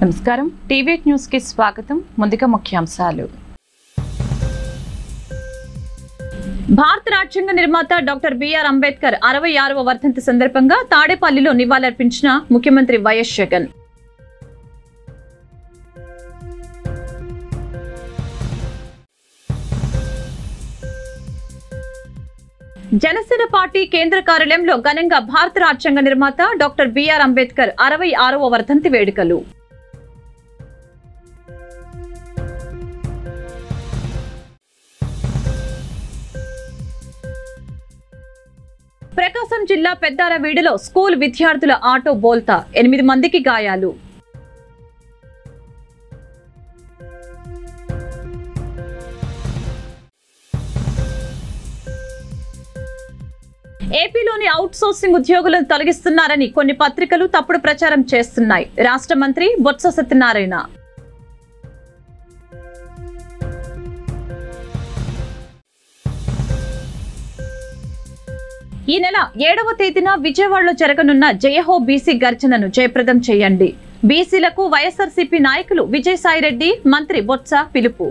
నమస్కారం TV news కి స్వాగతం ముందుగా ముఖ్యాంశాలు భారత రాజ్యాంగ నిర్మాత డాక్టర్ బిఆర్ అంబేద్కర్ అరవై ఆరవ వర్ధంతి సందర్భంగా తాడేపల్లిలో నివాళులర్పించిన ముఖ్యమంత్రి వైఎస్ జగన్ జనసేన పార్టీ కేంద్ర కార్యాలయంలో ఘనంగా భారత రాజ్యాంగ నిర్మాత డాక్టర్ బిఆర్ అంబేద్కర్ అరవై ఆరవ వర్ధంతి వేడుకలు ప్రకాశం జిల్లా పెద్దారవీడులో స్కూల్ విద్యార్థుల ఆటో బోల్తా ఎనిమిది మందికి గాయాలు ఏపీలోని అవుట్ సోర్సింగ్ ఉద్యోగులను తొలగిస్తున్నారని కొన్ని పత్రికలు తప్పుడు ప్రచారం చేస్తున్నాయి రాష్ట్ర మంత్రి బొత్స సత్యనారాయణ ఈ నెల ఏడవ తేదీన విజయవాడలో జరగనున్న జయహో బీసీ గర్జనను జయప్రదం చేయండి బీసీలకు వైఎస్ఆర్సీపీ నాయకులు విజయసాయిరెడ్డి మంత్రి బొత్స పిలుపు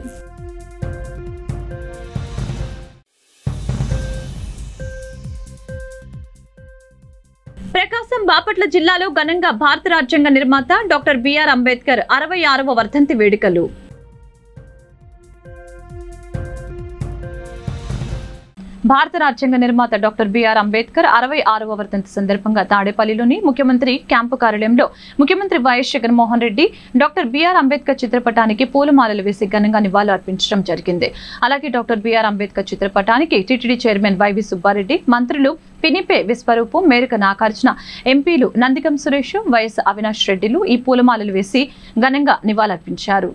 ప్రకాశం బాపట్ల జిల్లాలో ఘనంగా భారత రాజ్యాంగ నిర్మాత డాక్టర్ బిఆర్ అంబేద్కర్ అరవై ఆరవ వర్ధంతి వేడుకలు భారత రాజ్యాంగ నిర్మాత డాక్టర్ బిఆర్ అంబేద్కర్ అరవై ఆరవ వర్ధంతి సందర్భంగా తాడేపల్లిలోని ముఖ్యమంత్రి క్యాంపు కార్యాలయంలో ముఖ్యమంత్రి వైఎస్ జగన్మోహన్ రెడ్డి డాక్టర్ బిఆర్ అంబేద్కర్ చిత్రపటానికి పూలమాలలు వేసి ఘనంగా నివాళులు అర్పించడం జరిగింది అలాగే డాక్టర్ బిఆర్ అంబేద్కర్ చిత్రపటానికి టీటీడీ చైర్మన్ వైవి సుబ్బారెడ్డి మంత్రులు పినిపే విశ్వరూపు మేరక నాగార్జున ఎంపీలు నందిగం సురేష్ వైఎస్ అవినాష్ రెడ్డిలు ఈ పూలమాలలు వేసి ఘనంగా నివాళులర్పించారు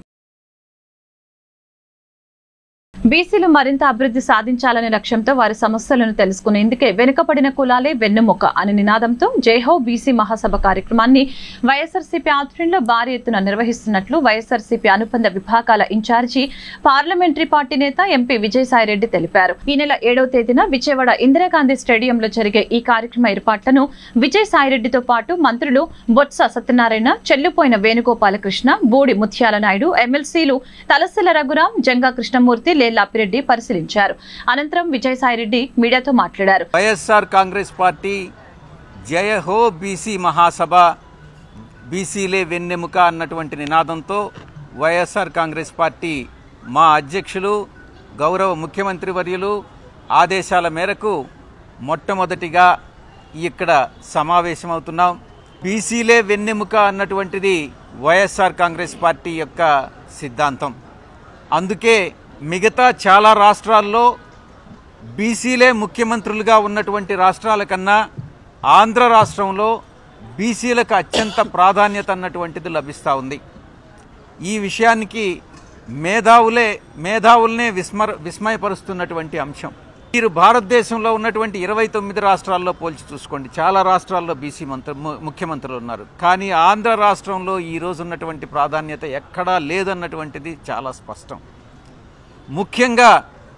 బీసీలు మరింత అభివృద్ధి సాధించాలనే లక్ష్యంతో వారి సమస్యలను తెలుసుకునేందుకే వెనుకబడిన కులాలే వెన్నెముక అనే నినాదంతో జైహో బీసీ మహాసభ కార్యక్రమాన్ని వైఎస్ఆర్సీపీ ఆధ్వర్యంలో భారీ ఎత్తున నిర్వహిస్తున్నట్లు వైఎస్ఆర్సీపీ అనుబంధ విభాగాల ఇన్ఛార్జి పార్లమెంటరీ పార్టీ నేత ఎంపీ విజయసాయిరెడ్డి తెలిపారు ఈ నెల ఏడవ తేదీన విజయవాడ ఇందిరాగాంధీ స్టేడియంలో జరిగే ఈ కార్యక్రమ ఏర్పాట్లను విజయసాయిరెడ్డితో పాటు మంత్రులు బొత్స సత్యనారాయణ చెల్లుపోయిన వేణుగోపాలకృష్ణ బూడి ముత్యాల నాయుడు ఎమ్మెల్సీలు తలసిల రఘురాం జంగా కృష్ణమూర్తి లేల్లాపిరెడ్డి పరిశీలించారు అనంతరం విజయసాయిరెడ్డి మీడియాతో మాట్లాడారు వైఎస్ఆర్ కాంగ్రెస్ పార్టీ జయ హో బీసీ మహాసభ బీసీలే వెన్నెముక అన్నటువంటి నినాదంతో వైఎస్ఆర్ కాంగ్రెస్ పార్టీ మా అధ్యక్షులు గౌరవ ముఖ్యమంత్రి వర్యులు ఆదేశాల మేరకు మొట్టమొదటిగా ఇక్కడ సమావేశమవుతున్నాం బీసీలే వెన్నెముక అన్నటువంటిది వైఎస్ఆర్ కాంగ్రెస్ పార్టీ యొక్క సిద్ధాంతం అందుకే మిగతా చాలా రాష్ట్రాల్లో బీసీలే ముఖ్యమంత్రులుగా ఉన్నటువంటి రాష్ట్రాల కన్నా ఆంధ్ర రాష్ట్రంలో బీసీలకు అత్యంత ప్రాధాన్యత అన్నటువంటిది లభిస్తూ ఉంది ఈ విషయానికి మేధావులే మేధావులనే విస్మర విస్మయపరుస్తున్నటువంటి అంశం మీరు భారతదేశంలో ఉన్నటువంటి ఇరవై తొమ్మిది రాష్ట్రాల్లో పోల్చి చూసుకోండి చాలా రాష్ట్రాల్లో బీసీ మంత్రి ము- ముఖ్యమంత్రులు ఉన్నారు కానీ ఆంధ్ర రాష్ట్రంలో ఈ రోజు ఉన్నటువంటి ప్రాధాన్యత ఎక్కడా లేదన్నటువంటిది చాలా స్పష్టం ముఖ్యంగా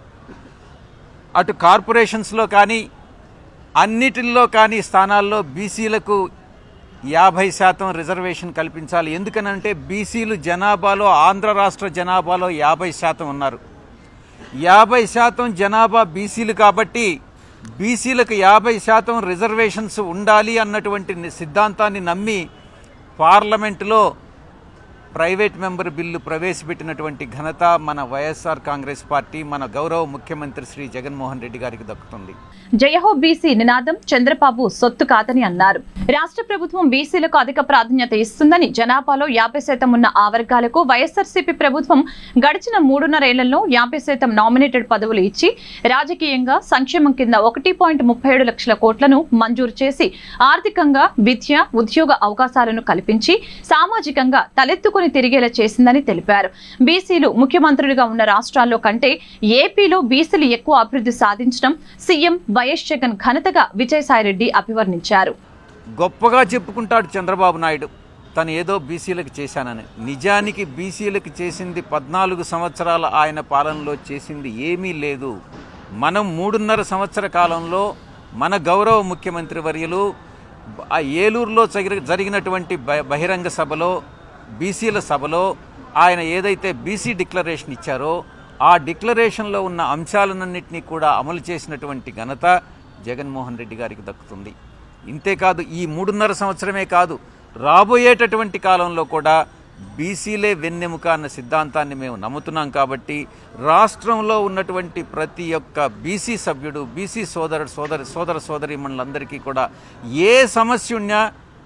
అటు కార్పొరేషన్స్లో కానీ అన్నిటిల్లో కానీ స్థానాల్లో బీసీలకు యాభై శాతం రిజర్వేషన్ కల్పించాలి ఎందుకనంటే బీసీలు జనాభాలో ఆంధ్ర రాష్ట్ర జనాభాలో యాభై శాతం ఉన్నారు యాభై శాతం జనాభా బీసీలు కాబట్టి బీసీలకు యాభై శాతం రిజర్వేషన్స్ ఉండాలి అన్నటువంటి ని- సిద్ధాంతాన్ని నమ్మి పార్లమెంటులో ప్రైవేట్ మెంబర్ బిల్లు ప్రవేశపెట్టినటువంటి ఘనత మన వైఎస్ఆర్ కాంగ్రెస్ పార్టీ మన గౌరవ ముఖ్యమంత్రి శ్రీ జగన్మోహన్ రెడ్డి గారికి దక్కుతుంది జయహో బీసీ నినాదం చంద్రబాబు సొత్తు కాదని అన్నారు రాష్ట్ర ప్రభుత్వం బీసీలకు అధిక ప్రాధాన్యత ఇస్తుందని జనాభాలో యాభై శాతం ఉన్న ఆ వర్గాలకు వైఎస్ఆర్సీపీ ప్రభుత్వం గడిచిన మూడున్నరేళ్లలో యాభై శాతం నామినేటెడ్ పదవులు ఇచ్చి రాజకీయంగా సంక్షేమం కింద ఒకటి పాయింట్ ముప్పై ఏడు లక్షల కోట్లను మంజూరు చేసి ఆర్థికంగా విద్య ఉద్యోగ అవకాశాలను కల్పించి సామాజికంగా తలెత్తుకుని తిరిగేలా చేసిందని తెలిపారు బీసీలు ముఖ్యమంత్రులుగా ఉన్న రాష్ట్రాల్లో కంటే ఏపీలో బీసీలు ఎక్కువ అభివృద్ధి సాధించడం సీఎం వైఎస్ జగన్ ఘనతగా విజయసాయిరెడ్డి అభివర్ణించారు గొప్పగా చెప్పుకుంటాడు చంద్రబాబు నాయుడు తను ఏదో బీసీలకు చేశానని నిజానికి బీసీలకు చేసింది పద్నాలుగు సంవత్సరాల ఆయన పాలనలో చేసింది ఏమీ లేదు మనం మూడున్నర సంవత్సర కాలంలో మన గౌరవ ముఖ్యమంత్రి వర్యులు ఆ ఏలూరులో జరి- జరిగినటువంటి బ- బహిరంగ సభలో బీసీల సభలో ఆయన ఏదైతే బీసీ డిక్లరేషన్ ఇచ్చారో ఆ డిక్లరేషన్లో ఉన్న అంశాలన్నింటినీ కూడా అమలు చేసినటువంటి ఘనత జగన్మోహన్ రెడ్డి గారికి దక్కుతుంది ఇంతేకాదు ఈ మూడున్నర సంవత్సరమే కాదు రాబోయేటటువంటి కాలంలో కూడా బీసీలే వెన్నెముక అన్న సిద్ధాంతాన్ని మేము నమ్ముతున్నాం కాబట్టి రాష్ట్రంలో ఉన్నటువంటి ప్రతి ఒక్క బీసీ సభ్యుడు బీసీ సోదరుడు సోదర సోదర సోదరీమణులందరికీ కూడా ఏ సమస్య ఉన్నా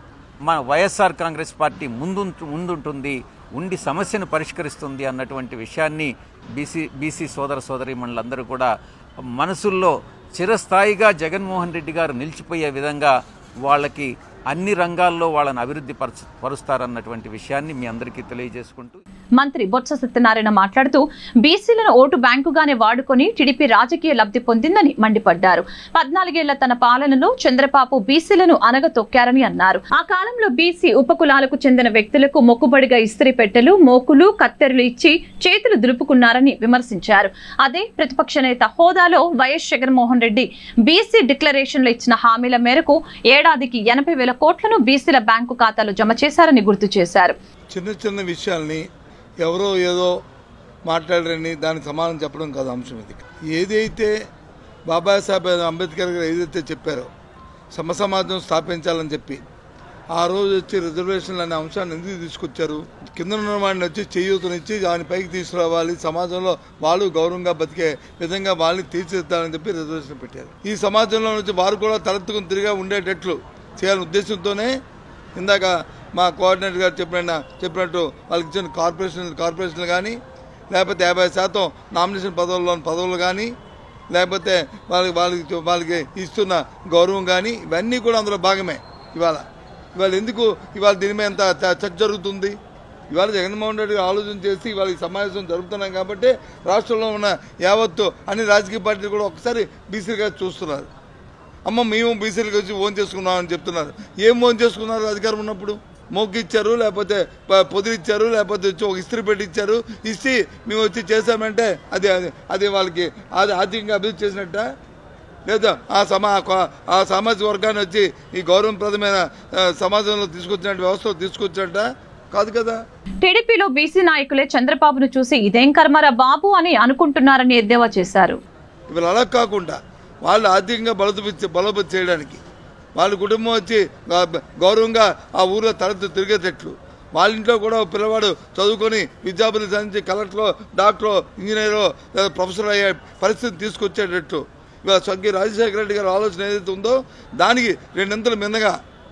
మన వైఎస్ఆర్ కాంగ్రెస్ పార్టీ ముందు ముందుంటుంది ఉండి సమస్యను పరిష్కరిస్తుంది అన్నటువంటి విషయాన్ని బీసీ బీసీ సోదర సోదరీమణులందరూ కూడా మనసుల్లో చిరస్థాయిగా జగన్మోహన్ రెడ్డి గారు నిలిచిపోయే విధంగా వాళ్ళకి అన్ని రంగాల్లో వాళ్ళని అభివృద్ధి పరచ పరుస్తారన్నటువంటి విషయాన్ని మీ అందరికీ తెలియజేసుకుంటూ మంత్రి బొత్స సత్యనారాయణ మాట్లాడుతూ బీసీలను ఓటు బ్యాంకుగానే వాడుకొని టీడీపీ రాజకీయ లబ్ధి పొందిందని మండిపడ్డారు పద్నాలుగేళ్ల తన పాలనలో చంద్రబాబు బీసీలను అనగతొక్కారని అన్నారు ఆ కాలంలో బీసీ ఉపకులాలకు చెందిన వ్యక్తులకు మొక్కుబడిగా ఇస్త్రీ పెట్టెలు మోకులు కత్తెరలు ఇచ్చి చేతులు దులుపుకున్నారని విమర్శించారు అదే ప్రతిపక్ష నేత హోదాలో వైఎస్ జగన్మోహన్ రెడ్డి బీసీ డిక్లరేషన్లో ఇచ్చిన హామీల మేరకు ఏడాదికి ఎనభై వేల కోట్లను బీసీల బ్యాంకు ఖాతాలో జమ చేశారని గుర్తు చేశారు చిన్న చిన్న విషయాల్ని ఎవరో ఏదో మాట్లాడరని దానికి సమాధానం చెప్పడం కాదు అంశం ఇది ఏదైతే బాబాసాహెబ్ అంబేద్కర్ గారు ఏదైతే చెప్పారో సమసమాజం స్థాపించాలని చెప్పి ఆ రోజు వచ్చి రిజర్వేషన్లు అనే అంశాన్ని ఎందుకు తీసుకొచ్చారు కింద ఉన్న వాడిని వచ్చి చేయూతనిచ్చి దాని పైకి తీసుకురావాలి సమాజంలో వాళ్ళు గౌరవంగా బతికే విధంగా వాళ్ళని తీర్చిదిద్దాలని చెప్పి రిజర్వేషన్ పెట్టారు ఈ సమాజంలో నుంచి వారు కూడా తలెత్తుకుని తిరిగా ఉండేటట్లు చేయాలనే ఉద్దేశంతోనే ఇందాక మా కోఆర్డినేటర్ గారు చెప్పిన చెప్పినట్టు వాళ్ళకి ఇచ్చిన కార్పొరేషన్ కార్పొరేషన్లు కానీ లేకపోతే యాభై శాతం నామినేషన్ పదవుల్లోని పదవులు కానీ లేకపోతే వాళ్ళకి వాళ్ళకి వాళ్ళకి ఇస్తున్న గౌరవం కానీ ఇవన్నీ కూడా అందులో భాగమే ఇవాళ ఇవాళ ఎందుకు ఇవాళ దీని మీద ఎంత చ- చర్చ జరుగుతుంది ఇవాళ జగన్మోహన్ రెడ్డి గారు ఆలోచన చేసి ఇవాళ ఈ సమావేశం జరుపుతున్నాం కాబట్టి రాష్ట్రంలో ఉన్న యావత్తు అన్ని రాజకీయ పార్టీలు కూడా ఒకసారి బీసీలుగా చూస్తున్నారు అమ్మ మేము బీసీలకు వచ్చి ఓన్ చేసుకున్నాం అని చెప్తున్నారు ఏం ఓన్ చేసుకున్నారు అధికారం ఉన్నప్పుడు మోకి ఇచ్చారు లేకపోతే ప- పొదిరి ఇచ్చారు లేకపోతే వచ్చి ఒక ఇస్త్రీ పెట్టి ఇచ్చారు ఇచ్చి మేము వచ్చి చేసామంటే అది అది అది వాళ్ళకి అది ఆర్థికంగా అభివృద్ధి చేసినట్ట లేదా ఆ సమా ఆ సామాజిక వర్గాన్ని వచ్చి ఈ గౌరవప్రదమైన ఆ, సమాజంలో తీసుకొచ్చినట్టు వ్యవస్థలో తీసుకొచ్చినట్ట కాదు కదా టీడీపీలో బీసీ నాయకులే చంద్రబాబును చూసి ఇదేం కర్మరా బాబు అని అనుకుంటున్నారని ఎద్దేవా చేశారు ఇవాళ అలా కాకుండా వాళ్ళు ఆర్థికంగా బలోపతి బలోపతి చేయడానికి వాళ్ళ కుటుంబం వచ్చి గ- గౌరవంగా ఆ ఊరిలో తరచు తిరిగేటట్లు వాళ్ళ ఇంట్లో కూడా ఓ పిల్లవాడు చదువుకొని విద్యాబుద్ధి సాధించి కలెక్టరో డాక్టరో ఇంజనీరో లేదా ప్రొఫెసర్ అయ్యే పరిస్థితి తీసుకొచ్చేటట్టు ఇవాళ స్వర్గీయ రాజశేఖర రెడ్డి గారి ఆలోచన ఏదైతే ఉందో దానికి రెండింతలు మిన్నగా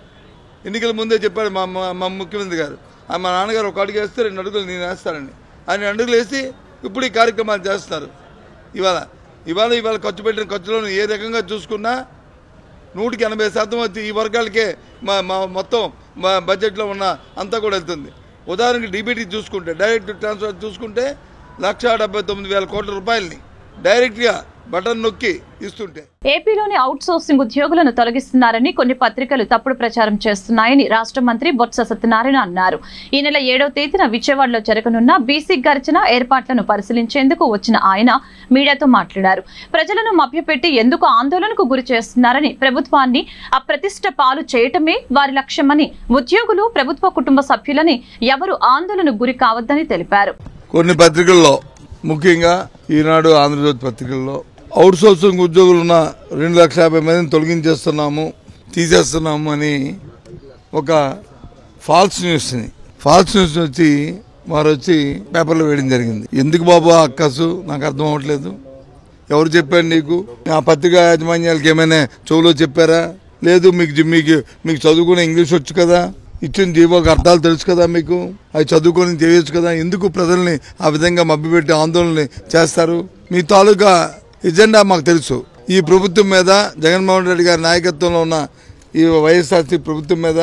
ఎన్నికల ముందే చెప్పాడు మా మా- మా ముఖ్యమంత్రి గారు ఆ మా నాన్నగారు ఒక అడుగు వేస్తే రెండు అడుగులు నేను వేస్తానండి ఆయన అడుగులు వేసి ఇప్పుడు ఈ కార్యక్రమాలు చేస్తున్నారు ఇవాళ ఇవాళ ఇవాళ ఖర్చు పెట్టిన ఖర్చులను ఏ రకంగా చూసుకున్నా నూటికి ఎనభై శాతం వచ్చి ఈ వర్గాలకే మా మా మొత్తం మా బడ్జెట్లో ఉన్న అంతా కూడా వెళ్తుంది ఉదాహరణకి డీబీటీ చూసుకుంటే డైరెక్ట్ ట్రాన్స్ఫర్ చూసుకుంటే లక్ష డెబ్బై తొమ్మిది వేల కోట్ల రూపాయలని డైరెక్ట్గా బటన్ నొక్కి ఇస్తుంటే ఏపీలోని అవుట్ సోర్సింగ్ ఉద్యోగులను తొలగిస్తున్నారని కొన్ని పత్రికలు తప్పుడు ప్రచారం చేస్తున్నాయని రాష్ట్ర మంత్రి బొత్స సత్యనారాయణ అన్నారు ఈ నెల ఏడవ తేదీన విజయవాడలో జరగనున్న బీసీ గర్జన ఏర్పాట్లను పరిశీలించేందుకు వచ్చిన ఆయన మీడియాతో మాట్లాడారు ప్రజలను మభ్యపెట్టి ఎందుకు ఆందోళనకు గురి చేస్తున్నారని ప్రభుత్వాన్ని అప్రతిష్ట పాలు చేయటమే వారి లక్ష్యమని ఉద్యోగులు ప్రభుత్వ కుటుంబ సభ్యులని ఎవరు ఆందోళనకు గురి కావద్దని తెలిపారు కొన్ని పత్రికల్లో ముఖ్యంగా ఈనాడు ఆంధ్రజ్యోతి పత్రికల్లో అవుట్ సోర్సింగ్ ఉద్యోగులు ఉన్న రెండు లక్షల యాభై మందిని తొలగించేస్తున్నాము తీసేస్తున్నాము అని ఒక ఫాల్స్ న్యూస్ని ఫాల్స్ న్యూస్ వచ్చి వారు వచ్చి పేపర్లో వేయడం జరిగింది ఎందుకు బాబు ఆ అక్కసు నాకు అర్థం అవ్వట్లేదు ఎవరు చెప్పారు నీకు ఆ పత్రికా యాజమాన్యాలకి ఏమైనా చెవులో చెప్పారా లేదు మీకు జి- మీకు మీకు చదువుకునే ఇంగ్లీష్ వచ్చు కదా ఇచ్చిన జీవోకి అర్థాలు తెలుసు కదా మీకు అవి చదువుకొని చేయొచ్చు కదా ఎందుకు ప్రజల్ని ఆ విధంగా మభ్యపెట్టి ఆందోళన చేస్తారు మీ తాలూకా ఎజెండా మాకు తెలుసు ఈ ప్రభుత్వం మీద జగన్మోహన్ రెడ్డి గారి నాయకత్వంలో ఉన్న ఈ వైఎస్ఆర్సీ ప్రభుత్వం మీద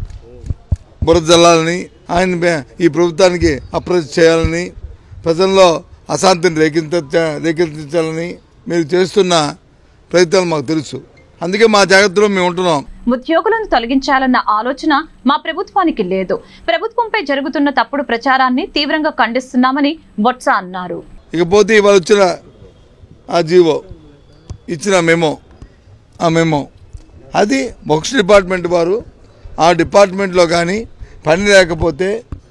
బురద జల్లాలని ఆయన మే- ఈ ప్రభుత్వానికి అప్రోచ్ చేయాలని ప్రజల్లో అశాంతిని రేకెత్తించ రేకెత్తించాలని మీరు చేస్తున్న ప్రయత్నాలు మాకు తెలుసు అందుకే మా జాగ్రత్తలో మేము ఉంటున్నాం ఉద్యోగులను తొలగించాలన్న ఆలోచన మా ప్రభుత్వానికి లేదు ప్రభుత్వంపై జరుగుతున్న తప్పుడు ప్రచారాన్ని తీవ్రంగా ఖండిస్తున్నామని బొత్స అన్నారు ఇకపోతే ఇవాళ వచ్చిన ఆ జీవో ఇచ్చిన మెమో ఆ మెమో అది బొక్స్ డిపార్ట్మెంట్ వారు ఆ డిపార్ట్మెంట్లో కానీ పని లేకపోతే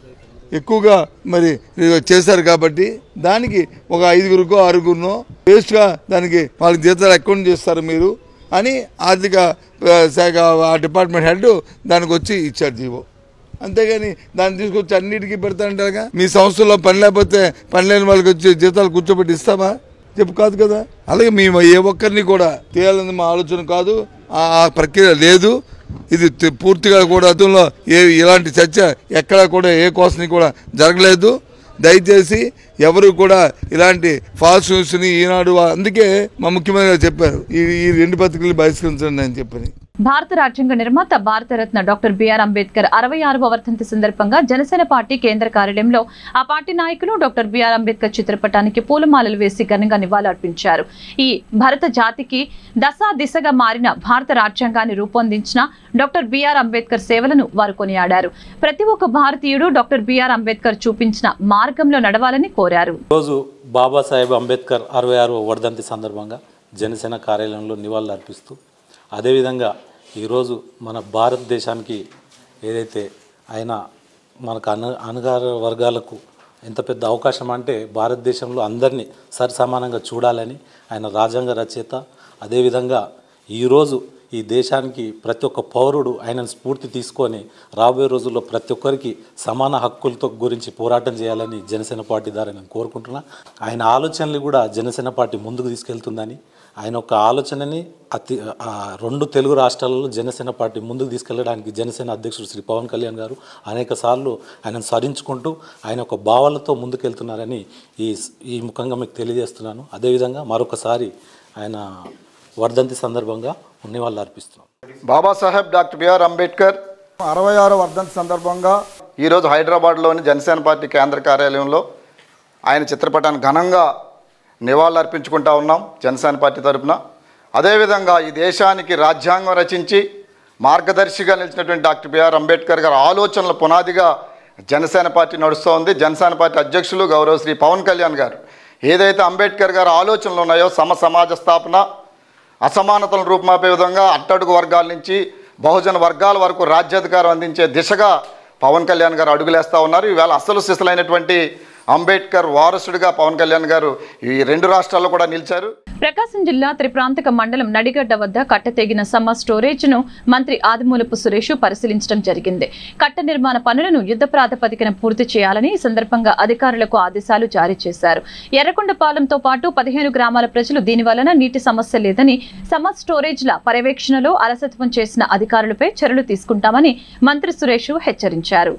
ఎక్కువగా మరి చేశారు కాబట్టి దానికి ఒక ఐదుగురికో ఆరుగురినో వేస్ట్గా దానికి వాళ్ళకి జీతాలు అకౌంట్ చేస్తారు మీరు అని ఆర్థిక ఆ, శాఖ ఆ డిపార్ట్మెంట్ హెడ్ దానికి వచ్చి ఇచ్చారు జీవో అంతేగాని దాన్ని తీసుకొచ్చి అన్నిటికీ పెడతాంటారుగా మీ సంస్థలో పని లేకపోతే పని లేని వాళ్ళకి వచ్చి జీతాలు కూర్చోబెట్టి ఇస్తామా చెప్పు కాదు కదా అలాగే మేము ఏ ఒక్కరిని కూడా తీయాలని మా ఆలోచన కాదు ఆ ఆ ప్రక్రియ లేదు ఇది తి- పూర్తిగా కూడా గతంలో ఏ ఇలాంటి చర్చ ఎక్కడా కూడా ఏ కోసని కూడా జరగలేదు దయచేసి ఎవరు కూడా ఇలాంటి ఫాల్స్ న్యూస్ని ఈనాడు అందుకే మా ముఖ్యమంత్రి గారు చెప్పారు ఈ ఈ రెండు పత్రికలు బహిష్కరించండి అని చెప్పని భారత రాజ్యాంగ నిర్మాత భారతరత్న డాక్టర్ బిఆర్ అంబేద్కర్ అరవై ఆరవ వర్ధంతి సందర్భంగా జనసేన పార్టీ కేంద్ర కార్యాలయంలో ఆ పార్టీ నాయకులు డాక్టర్ బిఆర్ అంబేద్కర్ చిత్రపటానికి పూలమాలలు వేసి ఘనంగా నివాళులర్పించారు ఈ భారత జాతికి దశ దిశగా మారిన భారత రాజ్యాంగాన్ని రూపొందించిన డాక్టర్ బిఆర్ అంబేద్కర్ సేవలను వారు కొనియాడారు ప్రతి ఒక్క భారతీయుడు డాక్టర్ బిఆర్ అంబేద్కర్ చూపించిన మార్గంలో నడవాలని కోరారు ఈరోజు బాబాసాహెబ్ అంబేద్కర్ అరవై ఆరవ వర్ధంతి సందర్భంగా జనసేన కార్యాలయంలో నివాళులు అర్పిస్తూ అదేవిధంగా ఈరోజు మన భారతదేశానికి ఏదైతే ఆయన మనకు అను అనుగార వర్గాలకు ఎంత పెద్ద అవకాశం అంటే భారతదేశంలో అందరినీ సరిసమానంగా చూడాలని ఆయన రాజ్యాంగ రచయిత అదేవిధంగా ఈరోజు ఈ దేశానికి ప్రతి ఒక్క పౌరుడు ఆయనను స్ఫూర్తి తీసుకొని రాబోయే రోజుల్లో ప్రతి ఒక్కరికి సమాన హక్కులతో గురించి పోరాటం చేయాలని జనసేన పార్టీ ద్వారా నేను కోరుకుంటున్నా ఆయన ఆలోచనలు కూడా జనసేన పార్టీ ముందుకు తీసుకెళ్తుందని ఆయన ఒక ఆలోచనని అతి ఆ రెండు తెలుగు రాష్ట్రాలలో జనసేన పార్టీ ముందుకు తీసుకెళ్ళడానికి జనసేన అధ్యక్షుడు శ్రీ పవన్ కళ్యాణ్ గారు అనేక సార్లు ఆయనను స్మరించుకుంటూ ఆయన ఒక భావాలతో ముందుకెళ్తున్నారని ఈ ఈ ముఖంగా మీకు తెలియజేస్తున్నాను అదేవిధంగా మరొకసారి ఆయన వర్ధంతి సందర్భంగా నివాళులు అర్పిస్తున్నాం బాబాసాహెబ్ డాక్టర్ బిఆర్ అంబేద్కర్ అరవై ఆరు వర్ధంతి సందర్భంగా ఈరోజు హైదరాబాద్లోని జనసేన పార్టీ కేంద్ర కార్యాలయంలో ఆయన చిత్రపటాన్ని ఘనంగా నివాళులు అర్పించుకుంటా ఉన్నాం జనసేన పార్టీ తరపున అదేవిధంగా ఈ దేశానికి రాజ్యాంగం రచించి మార్గదర్శిగా నిలిచినటువంటి డాక్టర్ బిఆర్ అంబేద్కర్ గారి ఆలోచనల పునాదిగా జనసేన పార్టీ నడుస్తూ ఉంది జనసేన పార్టీ అధ్యక్షులు గౌరవ శ్రీ పవన్ కళ్యాణ్ గారు ఏదైతే అంబేద్కర్ గారి ఆలోచనలు ఉన్నాయో సమ సమాజ స్థాపన అసమానతలను రూపుమాపే విధంగా అట్టడుగు వర్గాల నుంచి బహుజన వర్గాల వరకు రాజ్యాధికారం అందించే దిశగా పవన్ కళ్యాణ్ గారు అడుగులేస్తూ ఉన్నారు ఈవేళ అసలు సిసలైనటువంటి అంబేద్కర్ వారసుడిగా పవన్ కళ్యాణ్ గారు ఈ రెండు రాష్ట్రాల్లో కూడా నిలిచారు ప్రకాశం జిల్లా త్రిప్రాంతక మండలం నడిగడ్డ వద్ద కట్ట తెగిన సమ్మర్ స్టోరేజ్ ను మంత్రి ఆదిమూలపు సురేష్ పరిశీలించడం జరిగింది కట్ట నిర్మాణ పనులను యుద్ధ ప్రాతిపదికన పూర్తి చేయాలని ఈ సందర్భంగా అధికారులకు ఆదేశాలు జారీ చేశారు ఎర్రకొండపాలెంతో పాటు పదిహేను గ్రామాల ప్రజలు దీని వలన నీటి సమస్య లేదని సమ్మర్ స్టోరేజ్ల పర్యవేక్షణలో అలసత్వం చేసిన అధికారులపై చర్యలు తీసుకుంటామని మంత్రి సురేష్ హెచ్చరించారు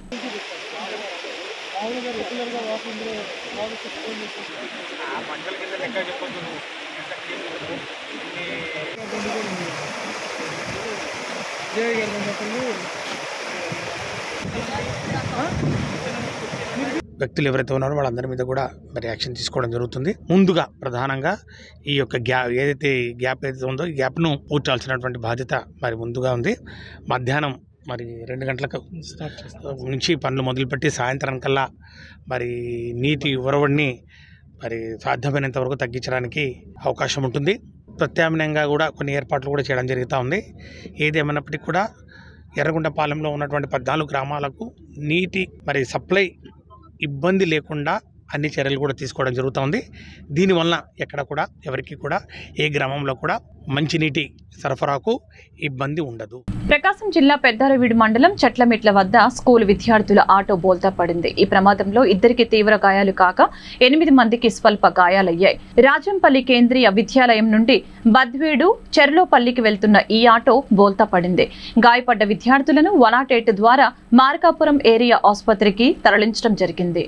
వ్యక్తులు ఎవరైతే ఉన్నారో వాళ్ళందరి మీద కూడా మరి యాక్షన్ తీసుకోవడం జరుగుతుంది ముందుగా ప్రధానంగా ఈ యొక్క గ్యాప్ ఏదైతే ఈ గ్యాప్ ఏదైతే ఉందో ఈ గ్యాప్ను పూడ్చాల్సినటువంటి బాధ్యత మరి ముందుగా ఉంది మధ్యాహ్నం మరి రెండు గంటలకు నుంచి పనులు మొదలుపెట్టి సాయంత్రం కల్లా మరి నీటి ఉరవడిని మరి సాధ్యమైనంత వరకు తగ్గించడానికి అవకాశం ఉంటుంది ప్రత్యామ్నాయంగా కూడా కొన్ని ఏర్పాట్లు కూడా చేయడం జరుగుతూ ఉంది ఏదేమైనప్పటికీ కూడా ఎర్రగుంటపాలెంలో ఉన్నటువంటి పద్నాలుగు గ్రామాలకు నీటి మరి సప్లై ఇబ్బంది లేకుండా అన్ని చర్యలు కూడా తీసుకోవడం జరుగుతూ దీనివల్ల ఎక్కడ కూడా ఎవరికి కూడా ఏ గ్రామంలో కూడా మంచినీటి సరఫరాకు ఇబ్బంది ఉండదు ప్రకాశం జిల్లా పెద్దారవీడు మండలం చెట్లమెట్ల వద్ద స్కూల్ విద్యార్థుల ఆటో బోల్తా పడింది ఈ ప్రమాదంలో ఇద్దరికి తీవ్ర గాయాలు కాక ఎనిమిది మందికి స్వల్ప గాయాలయ్యాయి రాజంపల్లి కేంద్రీయ విద్యాలయం నుండి బద్వేడు చెర్లోపల్లికి వెళ్తున్న ఈ ఆటో బోల్తా పడింది గాయపడ్డ విద్యార్థులను వన్ ద్వారా మార్కాపురం ఏరియా ఆసుపత్రికి తరలించడం జరిగింది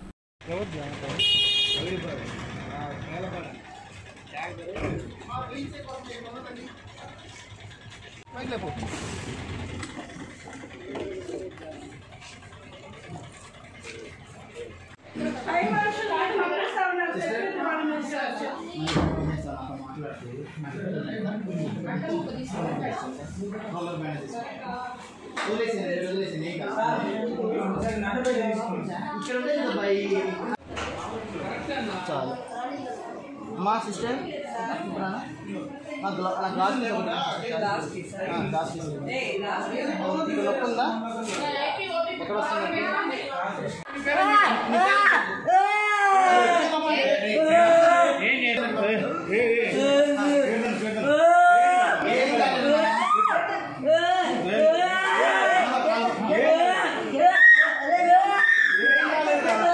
చాలు మా సిస్టర్ మా గ్లా నా గ్లాస్ మీద ఒకటి ఆ, గ్లాస్ తీసుకోండి. ఇక్కడ నొప్పి ఉందా ఎక్కడ వస్తుంది నొప్పి?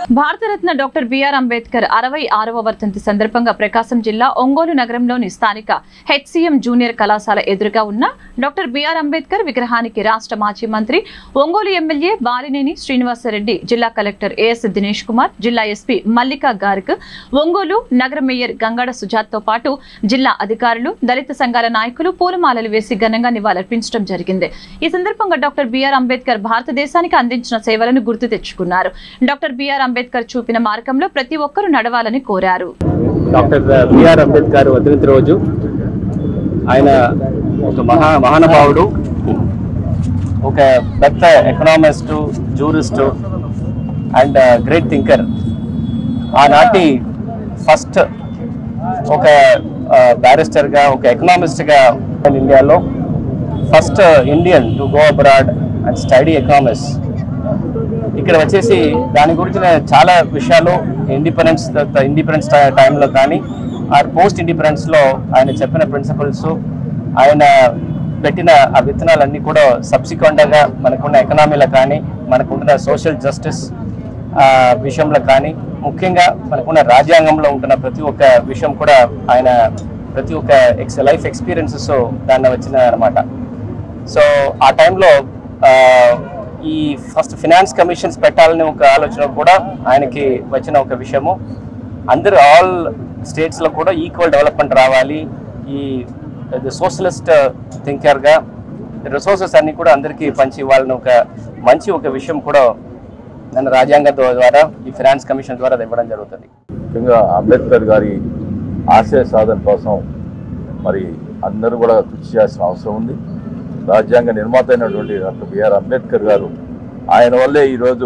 భారతరత్న డాక్టర్ బిఆర్ అంబేద్కర్ అరవై ఆరవ వర్ధంతి సందర్భంగా ప్రకాశం జిల్లా ఒంగోలు నగరంలోని స్థానిక హెచ్సిఎం జూనియర్ కళాశాల ఎదురుగా ఉన్న డాక్టర్ బిఆర్ అంబేద్కర్ విగ్రహానికి రాష్ట్ర మాజీ మంత్రి ఒంగోలు ఎమ్మెల్యే బాలినేని శ్రీనివాసరెడ్డి జిల్లా కలెక్టర్ ఏఎస్ దినేష్ కుమార్ జిల్లా ఎస్పీ మల్లికా గార్గ్ ఒంగోలు నగర మేయర్ గంగాడ సుజాత్తో పాటు జిల్లా అధికారులు దళిత సంఘాల నాయకులు పూలమాలలు వేసి ఘనంగా నివాళులర్పించడం జరిగింది ఈ సందర్భంగా డాక్టర్ బిఆర్ అంబేద్కర్ భారతదేశానికి అందించిన సేవలను గుర్తు తెచ్చుకున్నారు డాక్టర్ బిఆర్ అంబేద్కర్ చూపిన మార్గంలో ప్రతి ఒక్కరూ నడవాలని కోరారు డాక్టర్ బిఆర్ అంబేద్కర్ వర్ధంతి రోజు ఆయన ఒక మహా మహానుభావుడు ఒక పెద్ద economist jurist and great thinker ఆనాటి ఫస్ట్ ఒక బ్యారిస్టర్గా ఒక ఎకనామిస్ట్గా ఇండియాలో first Indian to go abroad and study economics ఇక్కడ వచ్చేసి దాని గురించిన చాలా విషయాలు ఇండిపెండెన్స్ ఇండిపెండెన్స్ టైంలో కానీ ఆ పోస్ట్ ఇండిపెండెన్స్లో ఆయన చెప్పిన ప్రిన్సిపల్స్ ఆయన పెట్టిన ఆ విత్తనాలన్నీ కూడా సబ్సిక్వెంట్గా మనకున్న ఎకనామీలో కానీ మనకున్న సోషల్ జస్టిస్ విషయంలో కానీ ముఖ్యంగా మనకున్న రాజ్యాంగంలో ఉంటున్న ప్రతి ఒక్క విషయం కూడా ఆయన ప్రతి ఒక్క ఎక్స్ లైఫ్ ఎక్స్పీరియన్సెస్ దాన్ని వచ్చిన అనమాట సో ఆ టైంలో ఈ ఫస్ట్ ఫినాన్స్ కమిషన్స్ పెట్టాలని ఒక ఆలోచన కూడా ఆయనకి వచ్చిన ఒక విషయము అందరు ఆల్ స్టేట్స్లో కూడా ఈక్వల్ డెవలప్మెంట్ రావాలి ఈ సోషలిస్ట్ థింకర్గా రిసోర్సెస్ అన్ని కూడా అందరికీ పంచి ఇవ్వాలని ఒక మంచి ఒక విషయం కూడా నన్ను రాజ్యాంగ ద్వారా ఈ ఫినాన్స్ కమిషన్ ద్వారా అది ఇవ్వడం జరుగుతుంది ముఖ్యంగా అంబేద్కర్ గారి ఆశయ సాధన కోసం మరి అందరూ కూడా కృషి చేయాల్సిన అవసరం ఉంది రాజ్యాంగ నిర్మాత అయినటువంటి డాక్టర్ బిఆర్ అంబేద్కర్ గారు ఆయన వల్లే ఈరోజు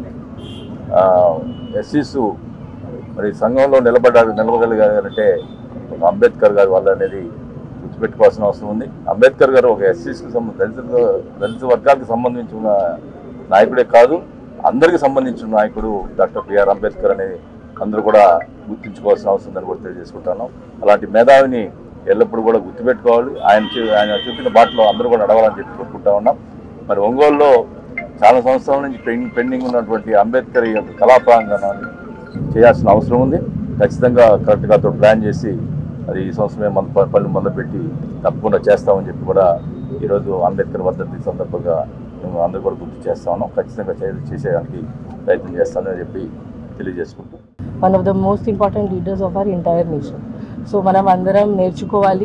ఎస్సీస్ మరి సంఘంలో నిలబడ్డారు నిలబడగలిగారంటే ఒక అంబేద్కర్ గారి వల్ల అనేది గుర్తుపెట్టుకోవాల్సిన అవసరం ఉంది అంబేద్కర్ గారు ఒక ఎస్సీస్కి సంబంధ దళిత దళిత వర్గాలకు సంబంధించిన నాయకుడే కాదు అందరికీ సంబంధించిన నాయకుడు డాక్టర్ బిఆర్ అంబేద్కర్ అనేది అందరూ కూడా గుర్తుంచుకోవాల్సిన అవసరం ఉందని కూడా తెలియజేసుకుంటాను అలాంటి మేధావిని ఎల్లప్పుడూ కూడా గుర్తుపెట్టుకోవాలి ఆయన చూ- ఆయన చూపిన బాటలో అందరూ కూడా నడవాలని చెప్పి కోరుకుంటా ఉన్నాం మరి ఒంగోలులో చాలా సంవత్సరాల నుంచి పెండింగ్ పెండింగ్ ఉన్నటువంటి అంబేద్కర్ ఈ యొక్క కళా ప్రాంగణాన్ని చేయాల్సిన అవసరం ఉంది ఖచ్చితంగా కరెక్ట్గా అతను ప్లాన్ చేసి అది ఈ సంవత్సరమే మన ప- పనులు మొదలుపెట్టి తప్పకుండా చేస్తామని చెప్పి కూడా ఈరోజు అంబేద్కర్ వర్ధంతి సందర్భంగా మేము అందరూ కూడా గుర్తు చేస్తా ఉన్నాం ఖచ్చితంగా చే- చేసేదానికి ప్రయత్నం చేస్తానని చెప్పి తెలియజేసుకుంటాం one of the most important leaders of our entire nation so మనం అందరం నేర్చుకోవాలి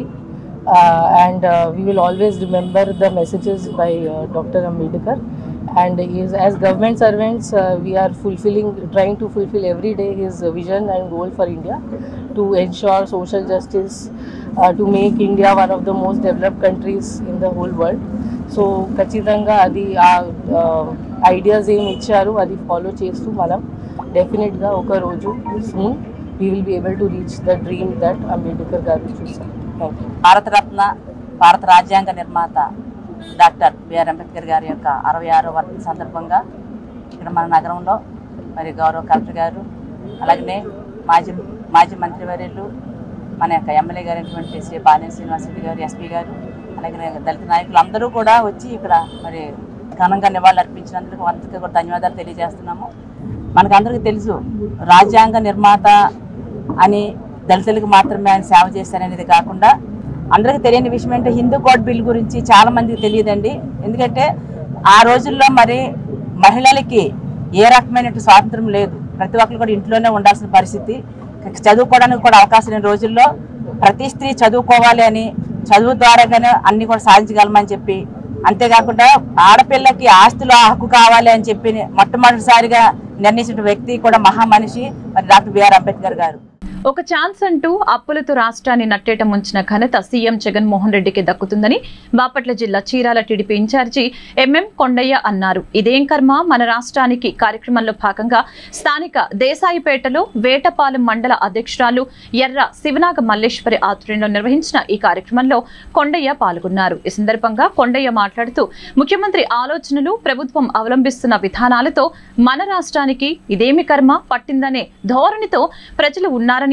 and we will always remember the messages by doctor Ambedkar and is as government servants uh, we are fulfilling trying to fulfill every day his vision and goal for india to ensure social justice uh, to make india one of the most developed countries in the whole world so ఖచ్చితంగా అది ఆ ideas ఏమి ఇచ్చారు అది follow చేస్తూ మనం డెఫినెట్గా ఒక రోజు soon we will be able to reach the dream that Ambedkar garu చూసారు థ్యాంక్ యూ భారతరత్న భారత రాజ్యాంగ నిర్మాత డాక్టర్ బిఆర్ అంబేద్కర్ గారి యొక్క అరవై ఆరో వర్ధంతి సందర్భంగా ఇక్కడ మన నగరంలో మరి గౌరవ కలెక్టర్ గారు అలాగనే మాజీ మాజీ మంత్రివర్యులు మన యొక్క ఎమ్మెల్యే గారైనటువంటి శ్రీ పాలెం శ్రీనివాసరెడ్డి గారు ఎస్పీ గారు అలాగే దళిత నాయకులు అందరూ కూడా వచ్చి ఇక్కడ మరి ఘనంగా నివాళులు అర్పించినందుకు వంతకి కూడా ధన్యవాదాలు తెలియజేస్తున్నాము మనకందరికీ తెలుసు రాజ్యాంగ నిర్మాత అని దళితులకు మాత్రమే ఆయన సేవ చేశారనేది కాకుండా అందరికీ తెలియని విషయం ఏంటంటే హిందూ కోడ్ బిల్ గురించి చాలా మందికి తెలియదండి ఎందుకంటే ఆ రోజుల్లో మరి మహిళలకి ఏ రకమైన స్వాతంత్రం లేదు ప్రతి ఒక్కరు కూడా ఇంట్లోనే ఉండాల్సిన పరిస్థితి చదువుకోవడానికి కూడా అవకాశం లేని రోజుల్లో ప్రతి స్త్రీ చదువుకోవాలి అని చదువు ద్వారాగానే అన్ని కూడా సాధించగలమని చెప్పి అంతేకాకుండా ఆడపిల్లకి ఆస్తులు హక్కు కావాలి అని చెప్పి మొట్టమొదటిసారిగా నిర్ణయించిన వ్యక్తి కూడా మహామనిషి మరి డాక్టర్ బిఆర్ అంబేద్కర్ గారు ఒక ఛాన్స్ అంటూ అప్పులతో రాష్ట్రాన్ని నట్టేట ముంచిన ఘనత సీఎం జగన్మోహన్ రెడ్డికి దక్కుతుందని బాపట్ల జిల్లా Chirala TDP incharge MM Kondaiah అన్నారు ఇదేం కర్మ మన రాష్ట్రానికి కార్యక్రమంలో భాగంగా స్థానిక దేశాయిపేటలో వేటపాలెం మండల అధ్యక్షురాలు ఎర్ర శివనాగ మల్లేశ్వరి ఆధ్వర్యంలో నిర్వహించిన ఈ కార్యక్రమంలో కొండయ్య పాల్గొన్నారు ఈ సందర్భంగా కొండయ్య మాట్లాడుతూ ముఖ్యమంత్రి ఆలోచనలు ప్రభుత్వం అవలంబిస్తున్న విధానాలతో మన రాష్ట్రానికి ఇదేమి కర్మ పట్టిందనే ధోరణితో ప్రజలు ఉన్నారని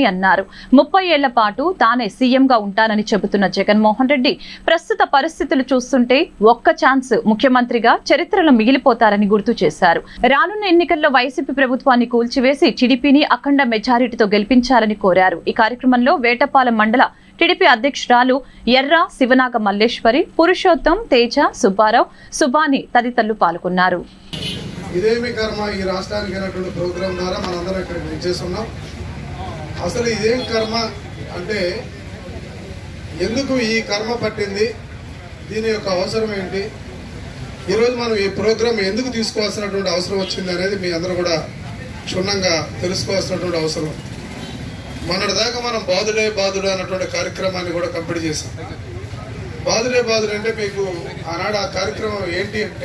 చేస్తానని అన్నారు ముప్పై ఏళ్ల పాటు తానే సీఎంగా ఉంటానని చెబుతున్న జగన్మోహన్ రెడ్డి ప్రస్తుత పరిస్థితులు చూస్తుంటే ఒక్క ఛాన్స్ ముఖ్యమంత్రిగా చరిత్రలో మిగిలిపోతారని గుర్తు చేశారు రానున్న ఎన్నికల్లో వైసీపీ ప్రభుత్వాన్ని కూల్చివేసి టీడీపీని అఖండ మెజారిటీతో గెలిపించాలని కోరారు ఈ కార్యక్రమంలో వేటపాలెం మండల టీడీపీ అధ్యక్షురాలు ఎర్ర శివనాగ మల్లేశ్వరి పురుషోత్తం తేజ సుబ్బారావు సుబాని తదితరులు పాల్గొన్నారు ఇదేమి కర్మ ఈ రాష్ట్రానికి అయినటువంటి ప్రోగ్రాం ద్వారా మనందరం ఇక్కడ విచ్చేస్తున్నాం అసలు ఇదేం కర్మ అంటే ఎందుకు ఈ కర్మ పట్టింది దీని యొక్క అవసరం ఏంటి ఈరోజు మనం ఈ ప్రోగ్రాం ఎందుకు తీసుకోవాల్సినటువంటి అవసరం వచ్చింది అనేది మీ అందరూ కూడా క్షుణ్ణంగా తెలుసుకోవాల్సినటువంటి అవసరం మొన్నటిదాకా మనం బాధుడే బాధుడు అన్నటువంటి కార్యక్రమాన్ని కూడా కంప్లీట్ చేశాం బాధుడే బాధుడు అంటే మీకు ఆనాడు ఆ కార్యక్రమం ఏంటి అంటే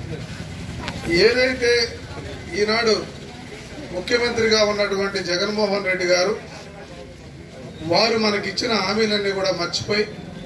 ఏదైతే ఈనాడు ముఖ్యమంత్రిగా ఉన్నటువంటి జగన్మోహన్ రెడ్డి గారు వారు మనకిచ్చిన హామీలన్నీ కూడా మర్చిపోయి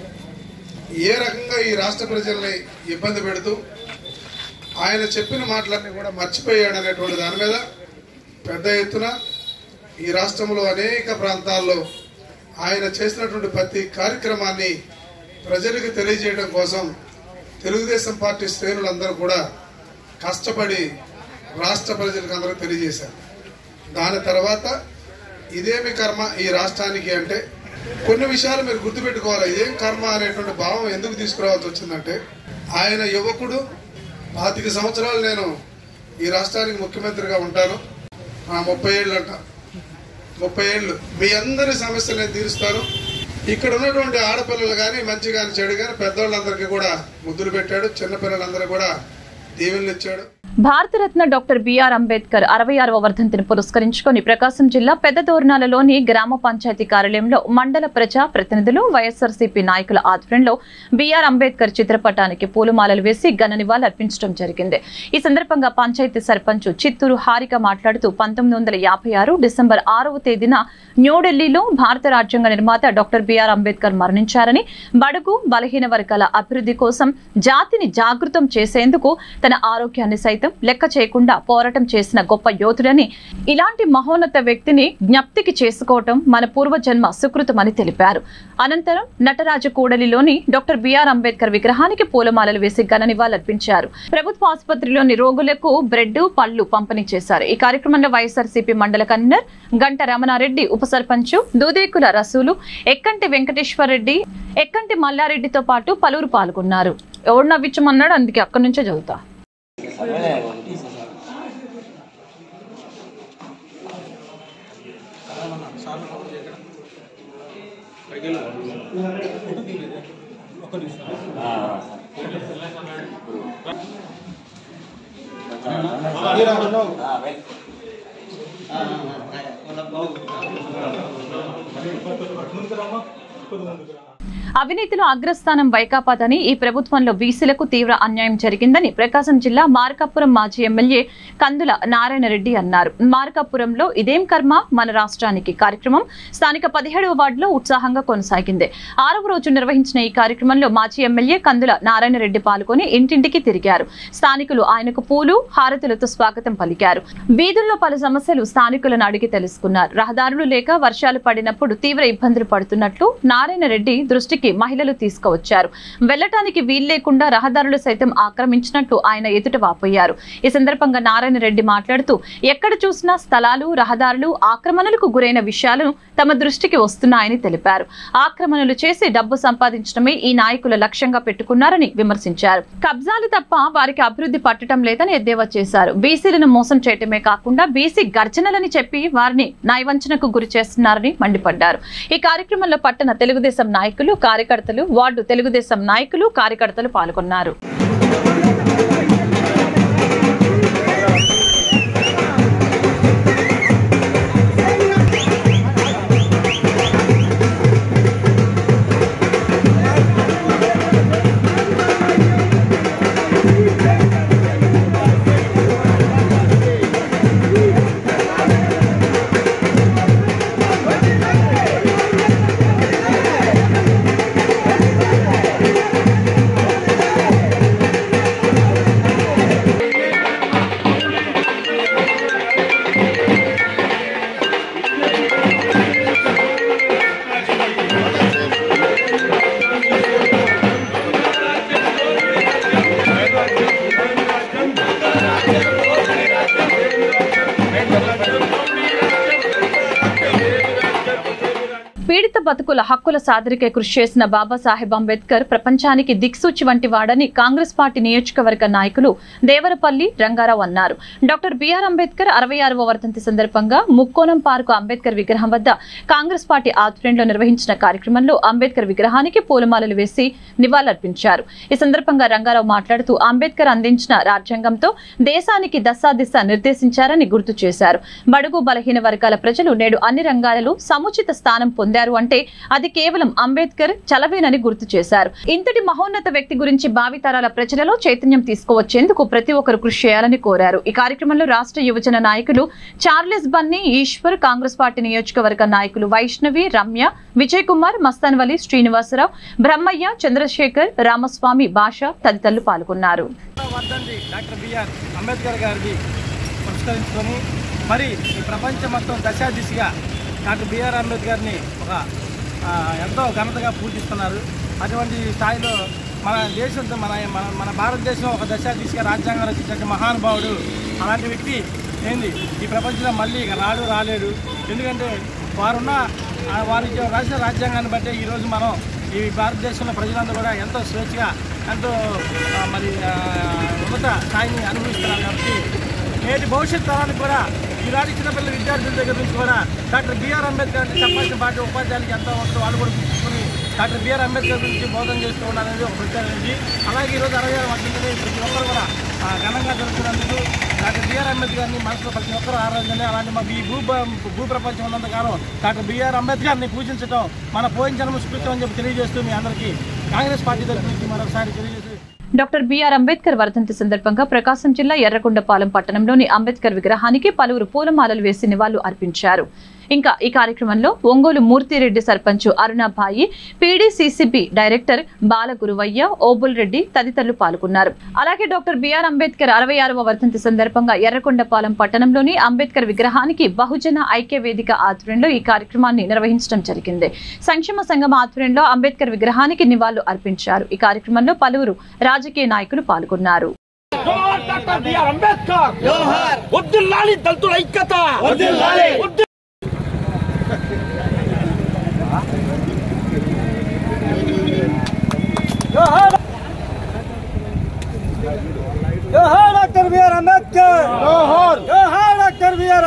ఏ రకంగా ఈ రాష్ట్ర ప్రజల్ని ఇబ్బంది పెడుతూ ఆయన చెప్పిన మాటలన్నీ కూడా మర్చిపోయాడు అనేటువంటి దాని మీద పెద్ద ఎత్తున ఈ రాష్ట్రంలో అనేక ప్రాంతాల్లో ఆయన చేసినటువంటి ప్రతి కార్యక్రమాన్ని ప్రజలకు తెలియజేయడం కోసం తెలుగుదేశం పార్టీ శ్రేణులందరూ కూడా కష్టపడి రాష్ట్ర ప్రజలకు అందరూ తెలియజేశారు దాని తర్వాత ఇదేమి కర్మ ఈ రాష్ట్రానికి అంటే కొన్ని విషయాలు మీరు గుర్తుపెట్టుకోవాలి ఇదేం కర్మ అనేటువంటి భావం ఎందుకు తీసుకురావాల్సి వచ్చిందంటే ఆయన యువకుడు పాతిక సంవత్సరాలు నేను ఈ రాష్ట్రానికి ముఖ్యమంత్రిగా ఉంటాను ఆ ముప్పై ఏళ్ళు అంట ముప్పై ఏళ్ళు మీ అందరి సమస్యలు నేను తీరుస్తాను ఇక్కడ ఉన్నటువంటి ఆడపిల్లలు కానీ మంచి కానీ చెడు కానీ పెద్దవాళ్ళందరికీ కూడా ముద్దులు పెట్టాడు చిన్నపిల్లలందరూ కూడా దీవెనలు ఇచ్చాడు భారతరత్న డాక్టర్ బిఆర్ అంబేద్కర్ అరవై ఆరవ వర్ధంతిని పురస్కరించుకొని ప్రకాశం జిల్లా పెద్ద దోర్నాలలోని గ్రామ పంచాయతీ కార్యాలయంలో మండల ప్రజా ప్రతినిధులు వైఎస్ఆర్సీపీ నాయకుల ఆధ్వర్యంలో బిఆర్ అంబేద్కర్ చిత్రపటానికి పూలమాలలు వేసి ఘన నివాళులర్పించడం జరిగింది ఈ సందర్భంగా పంచాయతీ సర్పంచ్ చిత్తూరు హారిక మాట్లాడుతూ పంతొమ్మిది వందల యాభై ఆరు డిసెంబర్ ఆరవ తేదీన న్యూఢిల్లీలో భారత రాజ్యాంగ నిర్మాత డాక్టర్ బిఆర్ అంబేద్కర్ మరణించారని బడుగు బలహీన వర్గాల అభివృద్ధి కోసం జాతిని జాగృతం చేసేందుకు తన ఆరోగ్యాన్ని సైతం లెక్క చేయకుండా పోరాటం చేసిన గొప్ప యోధుడని ఇలాంటి మహోన్నత వ్యక్తిని జ్ఞప్తికి చేసుకోవటం మన పూర్వజన్మ సుకృతమని తెలిపారు అనంతరం నటరాజ కూడలిలోని డాక్టర్ బిఆర్ అంబేద్కర్ విగ్రహానికి పూలమాలలు వేసి ఘన నివాళులర్పించారు ప్రభుత్వ ఆసుపత్రిలోని రోగులకు బ్రెడ్ పళ్లు పంపిణీ చేశారు ఈ కార్యక్రమంలో వైఎస్ఆర్సీపీ మండల కన్వీనర్ గంట రమణారెడ్డి ఉప సర్పంచ్ దూదేకుల రసూలు ఎక్కంటి వెంకటేశ్వర రెడ్డి ఎక్కంటి మల్లారెడ్డితో పాటు పలువురు పాల్గొన్నారు ఎవడు నవ్వించమన్నాడు అందుకే అక్కడి నుంచే చదువుతా అవినీతిలో అగ్రస్థానం వైకాపాదని ఈ ప్రభుత్వంలో బీసీలకు తీవ్ర అన్యాయం జరిగిందని ప్రకాశం జిల్లా మార్కాపురం మాజీ ఎమ్మెల్యే కందుల నారాయణ రెడ్డి అన్నారు మార్కాపురంలో ఇదేం కర్మ మన రాష్ట్రానికి కార్యక్రమం స్థానిక పదిహేడవ వార్డులో ఉత్సాహంగా కొనసాగింది ఆరవ రోజు నిర్వహించిన ఈ కార్యక్రమంలో మాజీ ఎమ్మెల్యే కందుల నారాయణ రెడ్డి పాల్గొని ఇంటింటికి తిరిగారు స్థానికులు ఆయనకు పూలు హారతులతో స్వాగతం పలికారు వీధుల్లో పలు సమస్యలు స్థానికులను అడిగి తెలుసుకున్నారు రహదారులు లేక వర్షాలు పడినప్పుడు తీవ్ర ఇబ్బందులు పడుతున్నట్లు నారాయణ రెడ్డి దృష్టికి మహిళలు తీసుకువచ్చారు వెళ్లటానికి వీల్లేకుండా రహదారులు సైతం ఆక్రమించినట్లు ఆయన ఎదుట వాపోయారు ఈ సందర్భంగా నారాయణ రెడ్డి మాట్లాడుతూ ఎక్కడ చూసినా స్థలాలు రహదారులు ఆక్రమణలకు గురైన విషయాలు తమ దృష్టికి వస్తున్నాయని తెలిపారు ఆక్రమణలు చేసి డబ్బు సంపాదించడమే ఈ నాయకుల లక్ష్యంగా పెట్టుకున్నారని విమర్శించారు కబ్జాలు తప్ప వారికి అభివృద్ధి పట్టడం లేదని ఎద్దేవా చేశారు బీసీలను మోసం చేయటమే కాకుండా బీసీ గర్జనలని చెప్పి వారిని నయవంచనకు గురి చేస్తున్నారని మండిపడ్డారు ఈ కార్యక్రమంలో పట్టణ తెలుగుదేశం నాయకులు కార్యకర్తలు వార్డు తెలుగుదేశం నాయకులు కార్యకర్తలు పాల్గొన్నారు బతుకుల హక్కుల సాధనకే కృషి చేసిన బాబాసాహెబ్ అంబేద్కర్ ప్రపంచానికి దిక్సూచి వంటి వాడని కాంగ్రెస్ పార్టీ నియోజకవర్గ నాయకులు దేవరపల్లి రంగారావు అన్నారు డాక్టర్ బిఆర్ అంబేద్కర్ అరవై ఆరవ వర్ధంతి సందర్భంగా ముక్కోణం పార్కు అంబేద్కర్ విగ్రహం వద్ద కాంగ్రెస్ పార్టీ ఆధ్వర్యంలో నిర్వహించిన కార్యక్రమంలో అంబేద్కర్ విగ్రహానికి పూలమాలలు వేసి నివాళులర్పించారు ఈ సందర్భంగా రంగారావు మాట్లాడుతూ అంబేద్కర్ అందించిన రాజ్యాంగంతో దేశానికి దశాదిశ నిర్దేశించారని గుర్తు చేశారు బడుగు బలహీన వర్గాల ప్రజలు నేడు అన్ని రంగాలలో సముచిత స్థానం పొందారు అంటే అది కేవలం అంబేద్కర్ చలవేనని గుర్తు చేశారు ఇంతటి మహోన్నత వ్యక్తి గురించి భావితరాల ప్రజలలో చైతన్యం తీసుకువచ్చేందుకు ప్రతి ఒక్కరు కృషి చేయాలని కోరారు ఈ కార్యక్రమంలో రాష్ట్ర యువజన నాయకులు Charles Bunny Eswar Congress party నియోజకవర్గ నాయకులు వైష్ణవి రమ్య విజయ్ కుమార్ మస్తాన్వలి శ్రీనివాసరావు బ్రహ్మయ్య చంద్రశేఖర్ రామస్వామి భాష తదితరులు పాల్గొన్నారు వర్ధంతి డాక్టర్ బిఆర్ అంబేద్కర్ గారిది పురస్కరించుకొని మరి ఈ ప్రపంచం మొత్తం దశా దిశగా డాక్టర్ బిఆర్ అంబేద్కర్ని ఒక ఆ, ఎంతో ఘనతగా పూజిస్తున్నారు అటువంటి స్థాయిలో మన దేశంతో మన మన మన భారతదేశం ఒక దశా దిశగా రాజ్యాంగం రచించిన మహానుభావుడు అలాంటి వ్యక్తి ఏంది ఈ ప్రపంచంలో మళ్ళీ ఇక రాడు రాలేడు ఎందుకంటే వారున్న ఆ, వారి రాసిన రాజ్యాంగాన్ని బట్టి ఈరోజు మనం ఈ భారతదేశంలో ప్రజలందరూ కూడా ఎంతో స్వేచ్ఛగా ఎంతో ఆ, మరి ఆ, ఉన్నత స్థాయిని అనుభవిస్తున్నారు కాబట్టి నేటి భవిష్యత్ తరానికి కూడా ఈనాటి చిన్నపిల్లల విద్యార్థుల దగ్గర నుంచి కూడా డాక్టర్ బిఆర్ అంబేద్కర్ అంటే చెప్పాల్సిన పార్టీ ఉపాధ్యాయులకి ఎంతో వస్తూ వాళ్ళు కూడా తీసుకుని డాక్టర్ బిఆర్ అంబేద్కర్ గురించి బోధన చేస్తూ ఉండాలనేది ఒక ప్రత్యేకమైనది అలాగే ఈరోజు అరవై ఆరు వర్షంలో ప్రతి ఒక్కరు కూడా ఆ, ఘనంగా జరుగుతున్నందుకు డాక్టర్ బిఆర్ అంబేద్కర్ని మనసులో ప్రతి ఒక్కరు ఆరాధన అలాంటి మా ఈ భూ భూ ప్రపంచం ఉన్నంత కాలం డాక్టర్ బిఆర్ అంబేద్కర్ని పూజించడం మన పోయిన జన్మ స్ఫూర్తి అని చెప్పి తెలియజేస్తూ మీ అందరికీ కాంగ్రెస్ పార్టీ తరఫు నుంచి మరొకసారి తెలియజేస్తూ డాక్టర్ బిఆర్ అంబేద్కర్ వర్ధంతి సందర్భంగా ప్రకాశం జిల్లా ఎర్రగొండపాలెం పట్టణంలోని అంబేద్కర్ విగ్రహానికి పలువురు పూలమాలలు వేసి నివాళులు అర్పించారు ఇంకా ఈ కార్యక్రమంలో ఒంగోలు మూర్తిరెడ్డి సర్పంచ్ అరుణాబాయి పీడీసీసీబీ డైరెక్టర్ బాలగురువయ్య ఓబుల్ రెడ్డి తదితరులు పాల్గొన్నారు అలాగే డాక్టర్ బిఆర్ అంబేద్కర్ అరవై ఆరవ వర్ధంతి సందర్భంగా ఎర్రకొండపాలెం పట్టణంలోని అంబేద్కర్ విగ్రహానికి బహుజన ఐక్య వేదిక ఆధ్వర్యంలో ఈ కార్యక్రమాన్ని నిర్వహించడం జరిగింది సంక్షేమ సంఘం ఆధ్వర్యంలో అంబేద్కర్ విగ్రహానికి నివాళులు అర్పించారు ఈ కార్యక్రమంలో పలువురు రాజకీయ నాయకులు పాల్గొన్నారు డాక్టర్ బిఆర్ అంబేద్కర్ జోహార్ వద్దుల్లాలి దళితుల ఐక్యత వద్దుల్లాలి జోహార్ జోహార్ డాక్టర్ బిఆర్ అంబేద్కర్ జోహార్ జోహార్ డాక్టర్ బిఆర్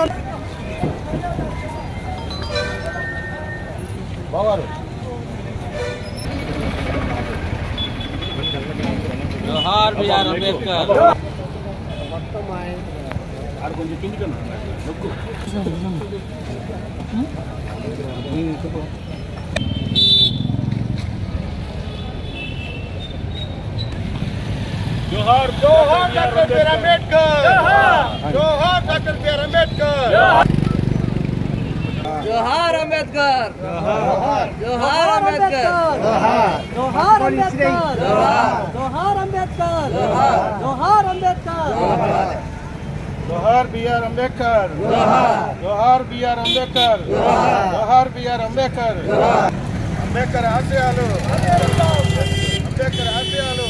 బావారు జోహార్ బిఆర్ అంబేద్కర్ కొంచెం కిందికన్నా నొక్కు జోహార్ జోహార్ డాక్టర్ బిఆర్ అంబేద్కర్ జోహార్ డాక్టర్ బిఆర్ అంబేద్కర్ జోహార్ అంబేద్కర్ జోహార్ అంబేద్కర్ జోహార్ అంబేద్కర్ జోహార్ అంబేద్కర్ జోహార్ అంబేద్కర్ జోహార్ బిఆర్ అంబేద్కర్ జోహార్ బిఆర్ అంబేద్కర్ జోహార్ బిఆర్ అంబేద్కర్ అంబేద్కర్ ఆశయాలు అంబేద్కర్ ఆశయాలు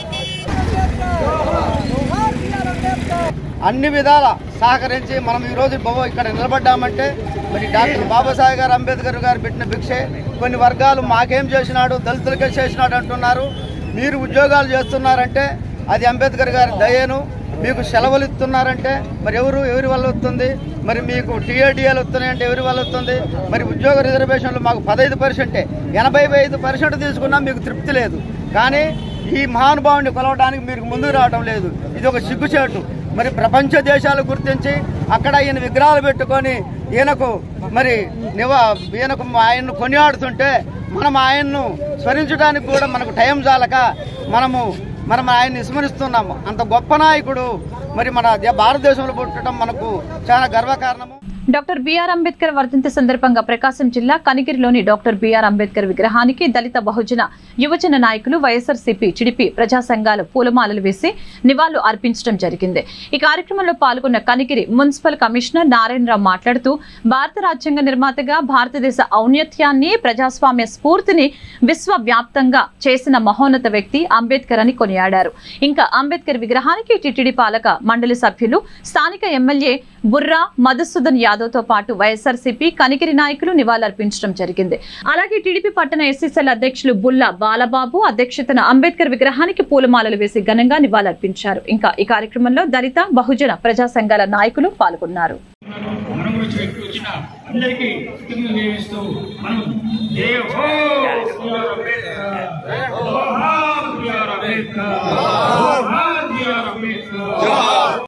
అన్ని విధాల సహకరించి మనం ఈరోజు బాబు ఇక్కడ నిలబడ్డామంటే మరి డాక్టర్ బాబాసాహెబ్ గారు అంబేద్కర్ గారు పెట్టిన భిక్షే కొన్ని వర్గాలు మాకేం చేసినాడు దళితులకే చేసినాడు అంటున్నారు మీరు ఉద్యోగాలు చేస్తున్నారంటే అది అంబేద్కర్ గారి దయను మీకు సెలవులు ఇస్తున్నారంటే మరి ఎవరు ఎవరి వల్ల వస్తుంది మరి మీకు టీఏడిఏలు వస్తున్నాయంటే ఎవరి వల్ల వస్తుంది మరి ఉద్యోగ రిజర్వేషన్లు మాకు పదహైదు పర్సెంటే ఎనభై ఐదు పర్సెంట్ తీసుకున్నా మీకు తృప్తి లేదు కానీ ఈ మహానుభావుని కొలవడానికి మీరు ముందుకు రావడం లేదు ఇది ఒక సిగ్గుచేటు మరి ప్రపంచ దేశాలు గుర్తించి అక్కడ ఈయన విగ్రహాలు పెట్టుకొని ఈయనకు మరి నివా ఈయనకు ఆయన్ను కొనియాడుతుంటే మనం ఆయన్ను స్మరించడానికి కూడా మనకు టైం చాలక మనము మనం ఆయన్ని విస్మరిస్తున్నాము అంత గొప్ప నాయకుడు మరి మన భారతదేశంలో పుట్టడం మనకు చాలా గర్వకారణము డాక్టర్ బిఆర్ అంబేద్కర్ వర్ధంతి సందర్భంగా ప్రకాశం జిల్లా కనిగిరిలోని డాక్టర్ బిఆర్ అంబేద్కర్ విగ్రహానికి దళిత బహుజన యువజన నాయకులు వైఎస్ఆర్సీపీ చిడిపి ప్రజా సంఘాలు పూలమాలలు వేసి నివాళులు అర్పించడం జరిగింది ఈ కార్యక్రమంలో పాల్గొన్న కనిగిరి మున్సిపల్ కమిషనర్ నారాయణరావు మాట్లాడుతూ భారత రాజ్యాంగ నిర్మాతగా భారతదేశ ఔన్నత్యాన్ని ప్రజాస్వామ్య స్ఫూర్తిని విశ్వవ్యాప్తంగా చేసిన మహోన్నత వ్యక్తి అంబేద్కర్ అని కొనియాడారు ఇంకా అంబేద్కర్ విగ్రహానికి టిటిడి పాలక మండలి సభ్యులు స్థానిక ఎమ్మెల్యే బుర్రా మధుసూదన్ యాదవ్ యాదవ్ తో పాటు వైఎస్ఆర్సీపీ కనిగిరి నాయకులు నివాళులర్పించడం జరిగింది అలాగే టీడీపీ పట్టణ ఎస్సీసీఎల్ అధ్యక్షులు బుల్లా బాలబాబు అధ్యక్షతన అంబేద్కర్ విగ్రహానికి పూలమాలలు వేసి ఘనంగా నివాళులర్పించారు ఇంకా ఈ కార్యక్రమంలో దళిత బహుజన ప్రజా సంఘాల నాయకులు పాల్గొన్నారు మనం గురించి వ్యక్తి వచ్చిన అందరికీ కృతజ్ఞతలు తెలియజేస్తూ మనం జై హో బిఆర్ అంబేద్కర్ జోహార్ బిఆర్ అంబేద్కర్ జోహార్ బిఆర్ అంబేద్కర్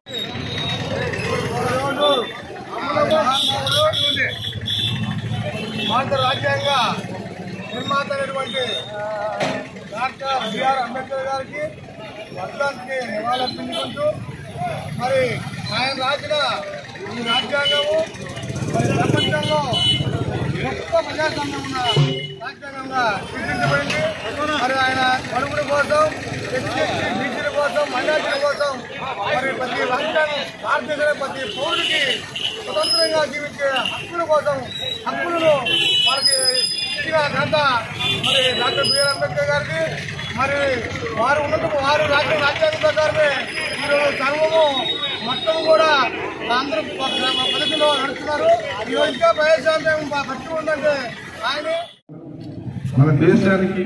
భారత రాజ్యాంగ నిర్మాత అయినటువంటి డాక్టర్ బిఆర్ అంబేద్కర్ గారికి వర్గానికి నివాళులర్పించుకుంటూ మరి ఆయన రాసిన ఈ రాజ్యాంగము మరి ప్రపంచంలో గొప్ప ప్రజాస్వామ్యం ఉన్న రాజ్యాంగంగా తీర్చిదిద్దబడింది మరి ఆయన పలువురి కోసం ఎస్సీ బీసీల కోసం మైనార్టీల కోసం మరి ప్రతి రాజ్యాంగం భారతదేశంలో ప్రతి పౌరుడికి స్వతంత్రంగా జీవించే హక్కుల కోసం హక్కులను మనకి ఇచ్చిన ఘనత మరి డాక్టర్ బిఆర్ అంబేద్కర్ గారికి మరి వారు ఉన్నత వారు రాజ్య రాజ్యాంగ ప్రకారమే ఈరోజు సర్వము మొత్తం కూడా అందరూ పద్ధతిలో నడుస్తున్నారు ఈరోజు ఇంకా ప్రజాస్వామ్యం బతికి ఉందంటే ఆయనే మన దేశానికి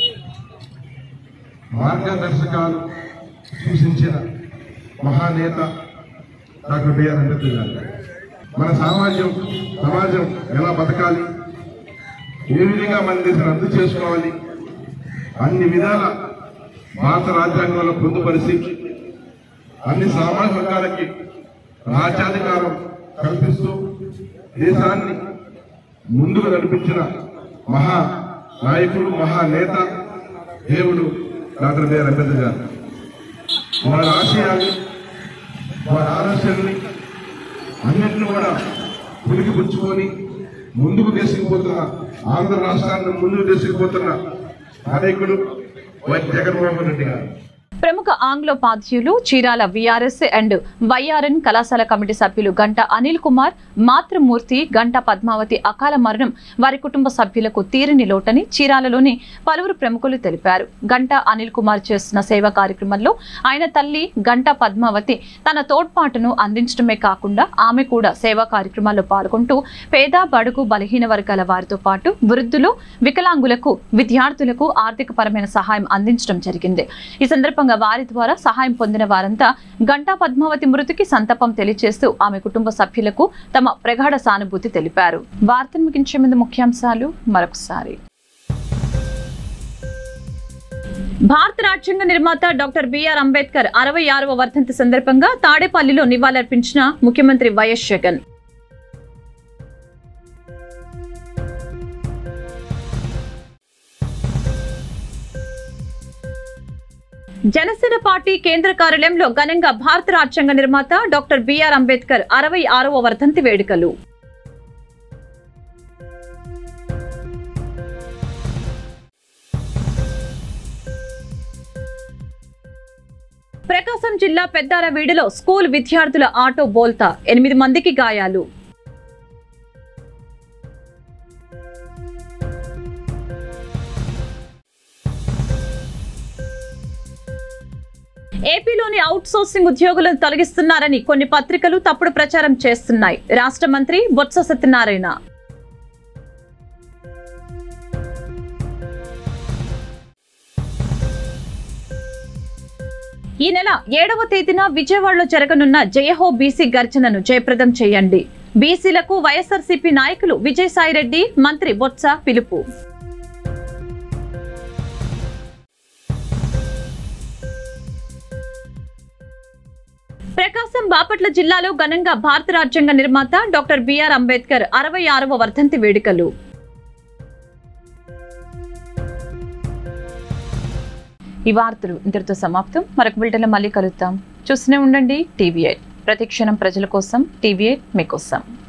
మార్గదర్శకాలు సూచించిన మహానేత డాక్టర్ బిఆర్ అంబేద్కర్ గారు మన సమాజం సమాజం ఎలా బతకాలి ఏ విధంగా మన దేశం రద్దు చేసుకోవాలి అన్ని విధాల భారత రాజ్యాంగంలో పొందుపరిచి అన్ని సామాజిక వర్గాలకి రాజ్యాధికారం కల్పిస్తూ దేశాన్ని ముందుకు నడిపించిన మహా నాయకుడు మహా నేత దేవుడు డాక్టర్ బిఆర్ అంబేద్కర్ గారు వారి ఆశయాన్ని వారి ఆలోచనల్ని అన్నింటిని కూడా పులికి పుచ్చుకొని ముందుకు తీసుకుపోతున్న ఆంధ్ర రాష్ట్రాన్ని ముందుకు తీసుకుపోతున్న నాయకుడు వైఎస్ జగన్మోహన్ రెడ్డి గారు ప్రముఖ ఆంగ్లోపాధ్యులు చీరాల విఆర్ఎస్ అండ్ వైఆర్ఎన్ కళాశాల కమిటీ సభ్యులు గంట అనిల్ కుమార్ మాతృమూర్తి గంట పద్మావతి అకాల మరణం వారి కుటుంబ సభ్యులకు తీరని లోటని చీరాలలోని పలువురు ప్రముఖులు తెలిపారు గంట అనిల్ కుమార్ చేస్తున్న సేవా కార్యక్రమంలో ఆయన తల్లి గంట పద్మావతి తన తోడ్పాటును అందించడమే కాకుండా ఆమె కూడా సేవా కార్యక్రమాల్లో పాల్గొంటూ పేద బడుగు బలహీన వర్గాల వారితో పాటు వృద్ధులు వికలాంగులకు విద్యార్థులకు ఆర్థిక పరమైన సహాయం అందించడం జరిగింది ఈ సందర్భంగా వారి ద్వారా సహాయం పొందిన వారంతా గంటా పద్మావతి మృతికి సంతాపం తెలియజేస్తూ ఆమె కుటుంబ సభ్యులకు తమ ప్రగాఢ సానుభూతి తెలిపారు వార్తను ముగించే ముందు ముఖ్యాంశాలు మరొకసారి భారత రాజ్యాంగ నిర్మాత డాక్టర్ బిఆర్ అంబేద్కర్ అరవై ఆరవ వర్ధంతి సందర్భంగా తాడేపల్లిలో నివాళులర్పించిన ముఖ్యమంత్రి వైఎస్ జగన్ జనసేన పార్టీ కేంద్ర కార్యాలయంలో ఘనంగా భారత రాజ్యాంగ నిర్మాత డాక్టర్ బిఆర్ అంబేద్కర్ అరవై ఆరవ వర్ధంతి వేడుకలు ప్రకాశం జిల్లా పెద్దారవీడులో స్కూల్ విద్యార్థుల ఆటో బోల్తా ఎనిమిది మందికి గాయాలు ఏపీలోని అవుట్ సోర్సింగ్ ఉద్యోగులను తొలగిస్తున్నారని కొన్ని పత్రికలు తప్పుడు ప్రచారం చేస్తున్నాయి రాష్ట్ర మంత్రి బొత్స సత్యనారాయణ ఈ నెల ఏడవ తేదీన విజయవాడలో జరగనున్న జయహో బీసీ గర్జనను జయప్రదం చేయండి బీసీలకు వైఎస్ఆర్సీపీ నాయకులు విజయసాయిరెడ్డి మంత్రి బొత్స పిలుపు ప్రకాశం బాపట్ల జిల్లాలో ఘనంగా భారత రాజ్యాంగ నిర్మాత డాక్టర్ బిఆర్ అంబేద్కర్ అరవై ఆరవ వర్ధంతి వేడుకలు ఈ వార్తలు ఇంతటితో సమాప్తం మరొక బిల్టన్లో మళ్ళీ కలుద్దాం చూస్తూనే ఉండండి టీవీ ఎయిట్ ప్రతిక్షణం ప్రజల కోసం టీవీ ఎయిట్ మీకోసం